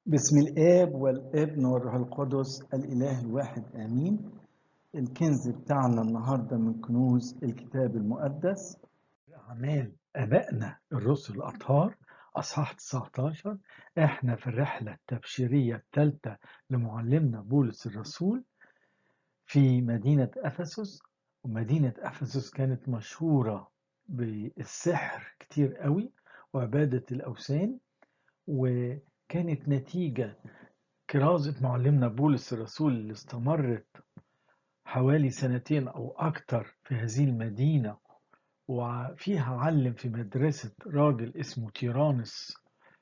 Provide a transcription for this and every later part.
بسم الآب والابن والروح القدس الإله الواحد آمين الكنز بتاعنا النهاردة من كنوز الكتاب المقدس أعمال آبائنا الرسل الأطهار أصحاح 19 إحنا في الرحلة التبشيرية الثالثة لمعلمنا بولس الرسول في مدينة أفسس ومدينة أفسس كانت مشهورة بالسحر كتير قوي وعبادة الأوثان وكانت نتيجة كرازة معلمنا بولس الرسول اللي استمرت حوالي سنتين أو أكتر في هذه المدينة وفيها علم في مدرسة راجل اسمه تيرانس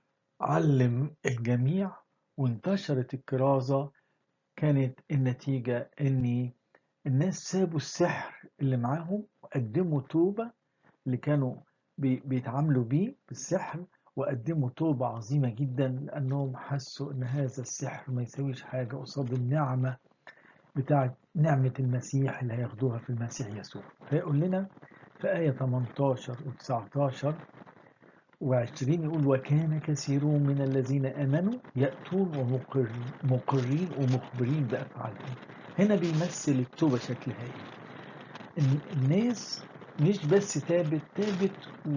علم الجميع وانتشرت الكرازة كانت النتيجة ان الناس سابوا السحر اللي معاهم وقدموا توبة اللي كانوا بيتعاملوا بيه بالسحر وقدموا توبة عظيمة جدا لأنهم حسوا أن هذا السحر ما يسويش حاجة قصاد النعمة بتاعت نعمة المسيح اللي هياخدوها في المسيح يسوع فيقول لنا في آية 18 و 19 و20 يقول وكان كثيرون من الذين آمنوا يأتون ومقرين ومخبرين بأفعالهم هنا بيمثل التوبة شكلها ايه الناس مش بس تابت تابت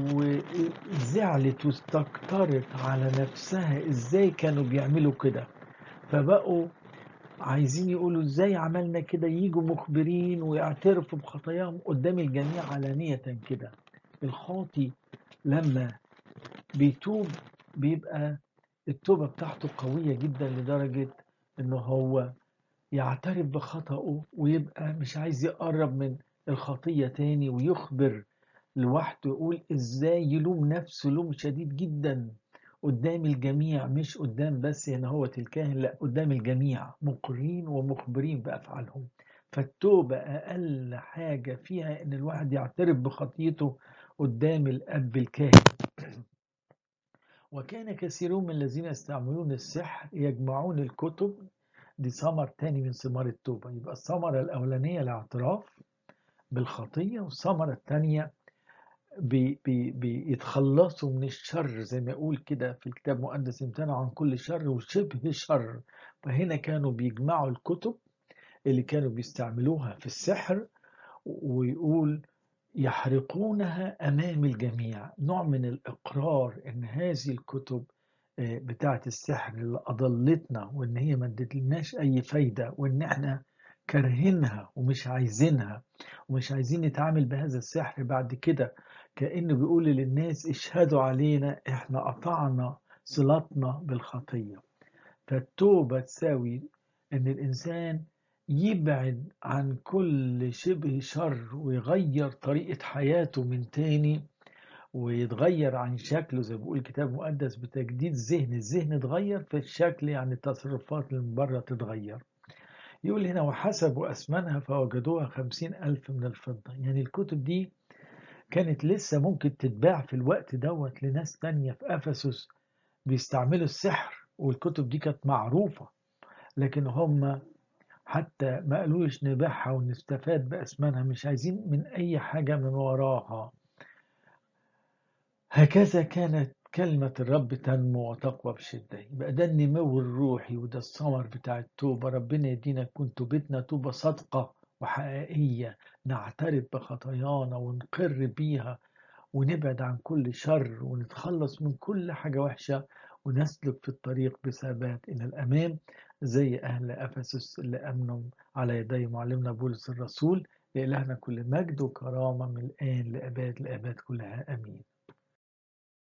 وزعلت واستكترت على نفسها ازاي كانوا بيعملوا كده فبقوا عايزين يقولوا ازاي عملنا كده يجوا مخبرين ويعترفوا بخطاياهم قدام الجميع علانية كده الخاطي لما بيتوب بيبقى التوبة بتاعته قوية جدا لدرجة انه هو يعترف بخطأه ويبقى مش عايز يقرب من الخطية تاني ويخبر لوحده يقول ازاي يلوم نفسه لوم شديد جدا قدام الجميع مش قدام بس هنا هو الكاهن لا قدام الجميع مقرين ومخبرين بأفعالهم فالتوبة أقل حاجة فيها إن الواحد يعترف بخطيته قدام الأب الكاهن وكان كثيرون من الذين يستعملون السحر يجمعون الكتب دي ثمر تاني من ثمار التوبة يبقى الثمرة الأولانية الاعتراف بالخطية والثمرة الثانية بي بي بيتخلصوا من الشر زي ما يقول كده في الكتاب المقدس امتنعوا عن كل شر وشبه شر فهنا كانوا بيجمعوا الكتب اللي كانوا بيستعملوها في السحر ويقول يحرقونها أمام الجميع نوع من الإقرار إن هذه الكتب بتاعة السحر اللي أضلتنا وإن هي ما ادتلناش أي فايدة وإن إحنا كارهينها ومش عايزينها ومش عايزين نتعامل بهذا السحر بعد كده كأنه بيقول للناس اشهدوا علينا احنا قطعنا صلاتنا بالخطية فالتوبة تساوي ان الانسان يبعد عن كل شبه شر ويغير طريقة حياته من تاني ويتغير عن شكله زي ما بيقول الكتاب المقدس بتجديد ذهن الذهن اتغير في الشكل يعني التصرفات اللي من بره تتغير يقول هنا وحسبوا أثمنها فوجدوها خمسين ألف من الفضة يعني الكتب دي كانت لسه ممكن تتباع في الوقت دوت لناس تانية في أفسس بيستعملوا السحر والكتب دي كانت معروفة لكن هم حتى ما قالوش نبيعها ونستفاد بأثمنها مش عايزين من أي حاجة من وراها هكذا كانت كلمة الرب تنمو وتقوى بشدة يبقى ده النمو الروحي وده الثمر بتاع التوبة ربنا يدينا تكون توبتنا توبة صادقة وحقيقية نعترف بخطايانا ونقر بيها ونبعد عن كل شر ونتخلص من كل حاجة وحشة ونسلك في الطريق بثبات إلى الأمام زي أهل أفسس اللي أمنوا على يدي معلمنا بولس الرسول لإلهنا كل مجد وكرامة من الآن لأباد لأباد كلها أمين